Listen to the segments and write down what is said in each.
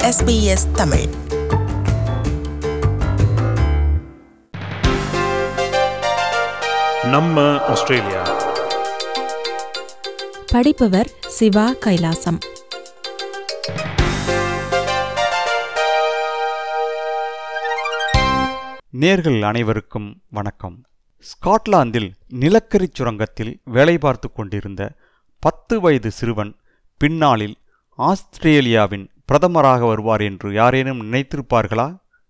SBS Tamil நம்ம Australia படிப்பவர் Siva Kailasam நேர்கள் அனைவருக்கும் வணக்கம் ஸ்காட்லாந்தில் நிலக்கரிச் சுரங்கத்தில் வேலை பார்த்து கொண்டிருந்த பத்து வயது சிறுவன் பின்னாளில் ஆஸ்திரேலியாவின் பிரதமராக வருவார் என்று யாரேனும் நினைத்திருப்பார்களா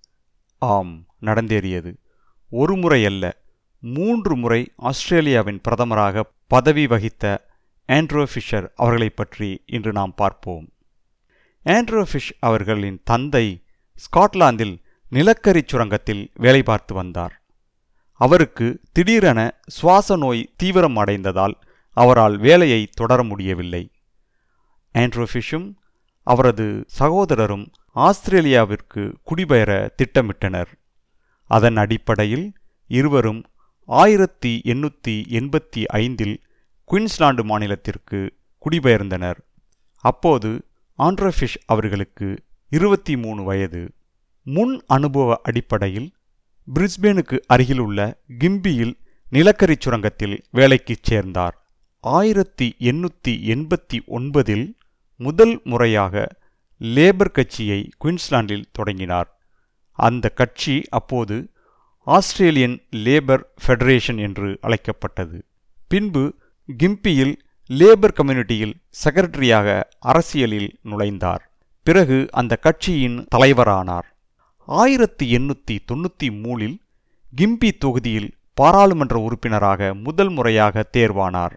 ஆம் நடந்தேறியது ஒரு முறை அல்ல மூன்று முறை ஆஸ்திரேலியாவின் பிரதமராக பதவி வகித்த ஆண்ட்ரோ ஃபிஷர் அவர்களைப் பற்றி இன்று நாம் பார்ப்போம் ஆண்ட்ரோ ஃபிஷ் அவர்களின் தந்தை ஸ்காட்லாந்தில் நிலக்கரிச் சுரங்கத்தில் வேலை பார்த்து வந்தார் அவருக்கு திடீரென சுவாச நோய் தீவிரம் அடைந்ததால் அவரால் வேலையை தொடர முடியவில்லை ஆண்ட்ரோ ஃபிஷும் அவரது சகோதரரும் ஆஸ்திரேலியாவிற்கு குடிபெயர திட்டமிட்டனர் அதன் அடிப்படையில் இருவரும் ஆயிரத்தி எண்ணூற்றி எண்பத்தி ஐந்தில் குயின்ஸ்லாந்து மாநிலத்திற்கு குடிபெயர்ந்தனர் அப்போது ஆண்ட்ரோஃபிஷ் அவர்களுக்கு இருபத்தி மூணு வயது முன் அனுபவ அடிப்படையில் பிரிஸ்பேனுக்கு அருகிலுள்ள கிம்பியில் நிலக்கரிச் சுரங்கத்தில் வேலைக்குச் சேர்ந்தார் ஆயிரத்தி எண்ணூற்றி எண்பத்தி ஒன்பதில் முதல் முறையாக லேபர் கட்சியை குயின்ஸ்லாந்தில் தொடங்கினார் அந்த கட்சி அப்போது ஆஸ்திரேலியன் லேபர் ஃபெடரேஷன் என்று அழைக்கப்பட்டது பின்பு கிம்பியில் லேபர் கம்யூனிட்டியில் செக்ரட்டரியாக அரசியலில் நுழைந்தார் பிறகு அந்த கட்சியின் தலைவரானார் ஆயிரத்தி எண்ணூற்றி தொண்ணூற்றி மூணில் கிம்பி தொகுதியில் பாராளுமன்ற உறுப்பினராக முதல் முறையாக தேர்வானார்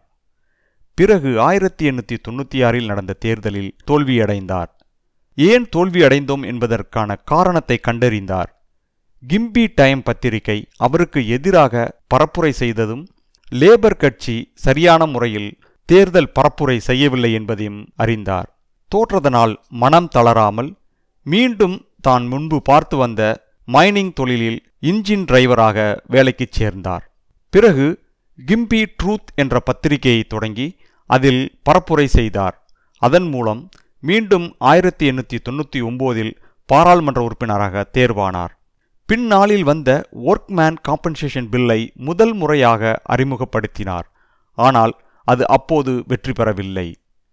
பிறகு ஆயிரத்தி எண்ணூற்றி தொண்ணூற்றி ஆறில் நடந்த தேர்தலில் தோல்வியடைந்தார் ஏன் தோல்வியடைந்தோம் என்பதற்கான காரணத்தை கண்டறிந்தார் கிம்பி டைம் பத்திரிகை அவருக்கு எதிராக பரப்புரை செய்ததும் லேபர் கட்சி சரியான முறையில் தேர்தல் பரப்புரை செய்யவில்லை என்பதையும் அறிந்தார் தோற்றதனால் மனம் தளராமல் மீண்டும் தான் முன்பு பார்த்து வந்த மைனிங் தொழிலில் இன்ஜின் டிரைவராக வேலைக்குச் சேர்ந்தார் பிறகு கிம்பி ட்ரூத் என்ற பத்திரிகையை தொடங்கி அதில் பரப்புரை செய்தார் அதன் மூலம் மீண்டும் ஆயிரத்தி எண்ணூற்றி தொண்ணூற்றி ஒம்போதில் பாராளுமன்ற உறுப்பினராக தேர்வானார் பின்னாளில் வந்த ஒர்க்மேன் காம்பன்சேஷன் பில்லை முதல் முறையாக அறிமுகப்படுத்தினார் ஆனால் அது அப்போது வெற்றி பெறவில்லை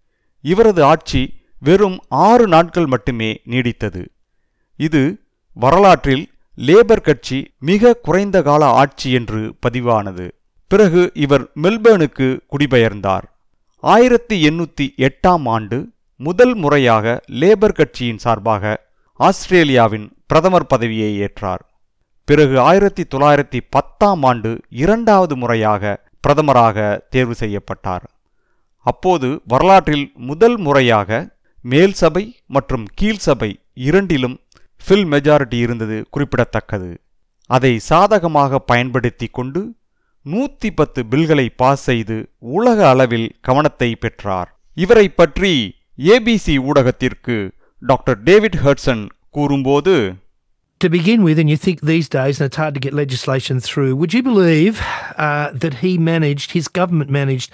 இவரது ஆட்சி வெறும் ஆறு நாட்கள் மட்டுமே நீடித்தது இது வரலாற்றில் லேபர் கட்சி மிக குறைந்த கால ஆட்சி என்று பதிவானது பிறகு இவர் மெல்பேர்னுக்கு குடிபெயர்ந்தார் ஆயிரத்தி எண்ணூற்றி எட்டாம் ஆண்டு முதல் முறையாக லேபர் கட்சியின் சார்பாக ஆஸ்திரேலியாவின் பிரதமர் பதவியை ஏற்றார் பிறகு ஆயிரத்தி தொள்ளாயிரத்தி பத்தாம் ஆண்டு இரண்டாவது முறையாக பிரதமராக தேர்வு செய்யப்பட்டார் அப்போது வரலாற்றில் முதல் முறையாக மேல் சபை மற்றும் கீழ் சபை இரண்டிலும் ஃபில் மெஜாரிட்டி இருந்தது குறிப்பிடத்தக்கது அதை சாதகமாக பயன்படுத்தி கொண்டு நூத்தி பத்து பில்களை பாஸ் செய்து உலக அளவில் கவனத்தை பெற்றார் இவரை பற்றி ஏபிசி ஊடகத்திற்கு டாக்டர் டேவிட் ஹர்ட்சன் கூறும்போது To begin with, and you think these days, and it's hard to get legislation through, would you believe uh, that he managed, his government managed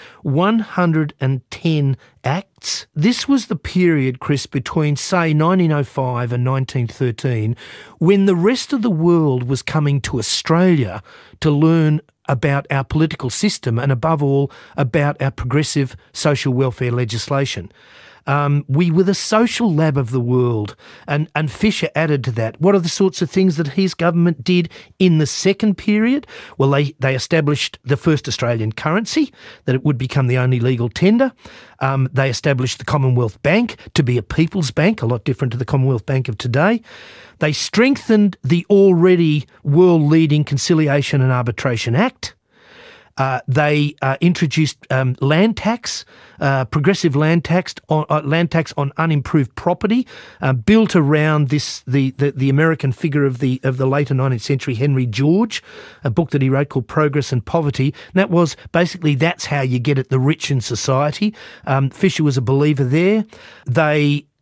110 acts? This was the period, Chris, between, say, 1905 and 1913, when the rest of the world was coming to Australia to learn about our political system and, above all, about our progressive social welfare legislation. Um, we were the social lab of the world, and, and Fisher added to that. What are the sorts of things that his government did in the second period? Well, they, they established the first Australian currency, that it would become the only legal tender. Um, they established the Commonwealth Bank to be a people's bank, a lot different to the Commonwealth Bank of today. They strengthened the already world leading Conciliation and Arbitration Act. Uh, they uh, introduced um, land tax, uh, progressive land tax on uh, land tax on unimproved property, uh, built around this the, the the American figure of the of the later 19th century Henry George, a book that he wrote called Progress and Poverty. And that was basically that's how you get at the rich in society. Um, Fisher was a believer there. They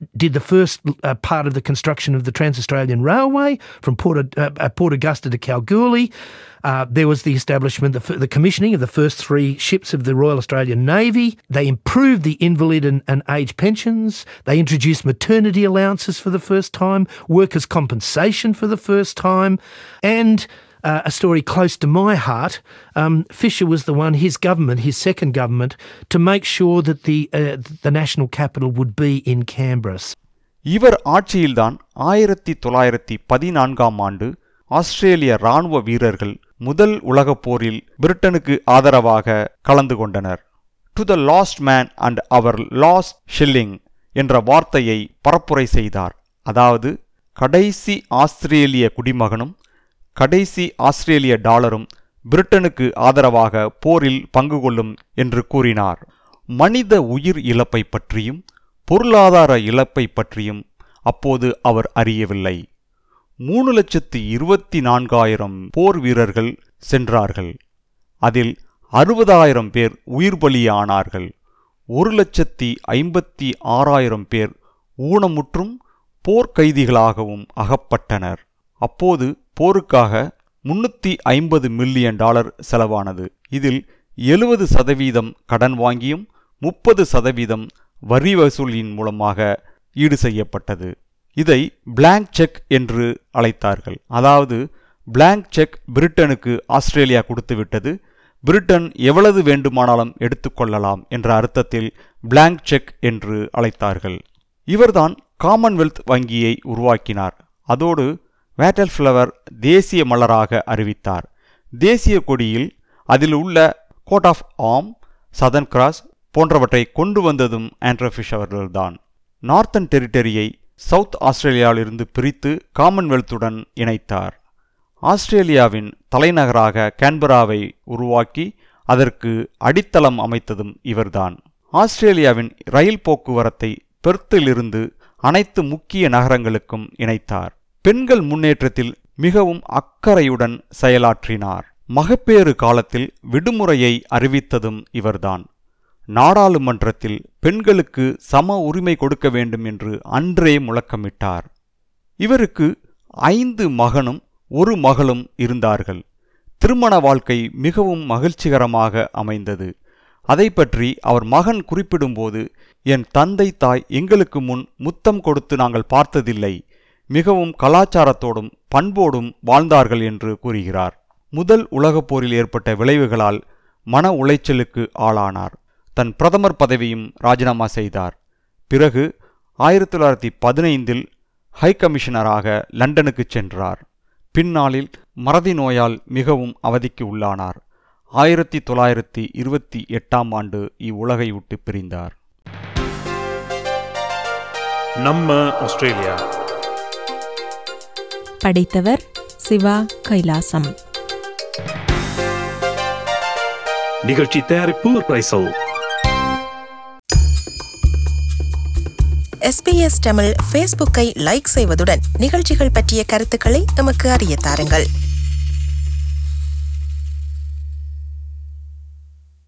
did the first uh, part of the construction of the Trans Australian Railway from Port, uh, uh, Port Augusta to Kalgoorlie. Uh, there was the establishment, the, f- the commissioning of the first three ships of the Royal Australian Navy. They improved the invalid and, and age pensions. They introduced maternity allowances for the first time, workers' compensation for the first time, and uh, a story close to my heart. Um, Fisher was the one, his government, his second government, to make sure that the uh, the national capital would be in Canberra. இவர் ஆட்சியில்தான் ஆயிரத்தி தொள்ளாயிரத்தி பதினான்காம் ஆண்டு ஆஸ்திரேலிய இராணுவ வீரர்கள் முதல் உலகப் போரில் பிரிட்டனுக்கு ஆதரவாக கலந்து கொண்டனர் to the last man and our last shilling என்ற வார்த்தையை பரப்புரை செய்தார் அதாவது கடைசி ஆஸ்திரேலிய குடிமகனும் கடைசி ஆஸ்திரேலிய டாலரும் பிரிட்டனுக்கு ஆதரவாக போரில் பங்கு கொள்ளும் என்று கூறினார் மனித உயிர் இழப்பை பற்றியும் பொருளாதார இழப்பை பற்றியும் அப்போது அவர் அறியவில்லை மூணு லட்சத்து இருபத்தி நான்காயிரம் போர் வீரர்கள் சென்றார்கள் அதில் அறுபதாயிரம் பேர் உயிர் பலியானார்கள் ஒரு லட்சத்தி ஐம்பத்தி ஆறாயிரம் பேர் ஊனமுற்றும் போர்க்கைதிகளாகவும் அகப்பட்டனர் அப்போது போருக்காக முன்னூத்தி ஐம்பது மில்லியன் டாலர் செலவானது இதில் எழுபது சதவீதம் கடன் வாங்கியும் முப்பது சதவீதம் வரி வசூலின் மூலமாக ஈடு செய்யப்பட்டது இதை பிளாங்க் செக் என்று அழைத்தார்கள் அதாவது பிளாங்க் செக் பிரிட்டனுக்கு ஆஸ்திரேலியா கொடுத்துவிட்டது பிரிட்டன் எவ்வளவு வேண்டுமானாலும் எடுத்துக்கொள்ளலாம் என்ற அர்த்தத்தில் பிளாங்க் செக் என்று அழைத்தார்கள் இவர்தான் காமன்வெல்த் வங்கியை உருவாக்கினார் அதோடு வேட்டல் ஃப்ளவர் தேசிய மலராக அறிவித்தார் தேசிய கொடியில் அதில் உள்ள கோட் ஆஃப் ஆம் சதன் கிராஸ் போன்றவற்றை கொண்டு வந்ததும் ஆண்ட்ரஃபிஷ் அவர்கள்தான் நார்த்தன் டெரிட்டரியை சவுத் ஆஸ்திரேலியாவிலிருந்து பிரித்து காமன்வெல்த்துடன் இணைத்தார் ஆஸ்திரேலியாவின் தலைநகராக கேன்பராவை உருவாக்கி அதற்கு அடித்தளம் அமைத்ததும் இவர்தான் ஆஸ்திரேலியாவின் ரயில் போக்குவரத்தை பெர்த்திலிருந்து அனைத்து முக்கிய நகரங்களுக்கும் இணைத்தார் பெண்கள் முன்னேற்றத்தில் மிகவும் அக்கறையுடன் செயலாற்றினார் மகப்பேறு காலத்தில் விடுமுறையை அறிவித்ததும் இவர்தான் நாடாளுமன்றத்தில் பெண்களுக்கு சம உரிமை கொடுக்க வேண்டும் என்று அன்றே முழக்கமிட்டார் இவருக்கு ஐந்து மகனும் ஒரு மகளும் இருந்தார்கள் திருமண வாழ்க்கை மிகவும் மகிழ்ச்சிகரமாக அமைந்தது அதை பற்றி அவர் மகன் குறிப்பிடும்போது என் தந்தை தாய் எங்களுக்கு முன் முத்தம் கொடுத்து நாங்கள் பார்த்ததில்லை மிகவும் கலாச்சாரத்தோடும் பண்போடும் வாழ்ந்தார்கள் என்று கூறுகிறார் முதல் உலகப் போரில் ஏற்பட்ட விளைவுகளால் மன உளைச்சலுக்கு ஆளானார் தன் பிரதமர் பதவியும் ராஜினாமா செய்தார் பிறகு ஆயிரத்தி தொள்ளாயிரத்தி பதினைந்தில் ஹை கமிஷனராக லண்டனுக்கு சென்றார் பின்னாளில் மறதி நோயால் மிகவும் அவதிக்கு உள்ளானார் ஆயிரத்தி தொள்ளாயிரத்தி இருபத்தி எட்டாம் ஆண்டு இவ்வுலகை விட்டு பிரிந்தார் நம்ம ஆஸ்திரேலியா படைத்தவர் சிவா கைலாசம் நிகழ்ச்சி தயாரிப்பு ரைசல் எஸ்பிஎஸ் தமிழ் ஃபேஸ்புக்கை லைக் செய்வதுடன் நிகழ்ச்சிகள் பற்றிய கருத்துக்களை எமக்கு அறிய தாருங்கள்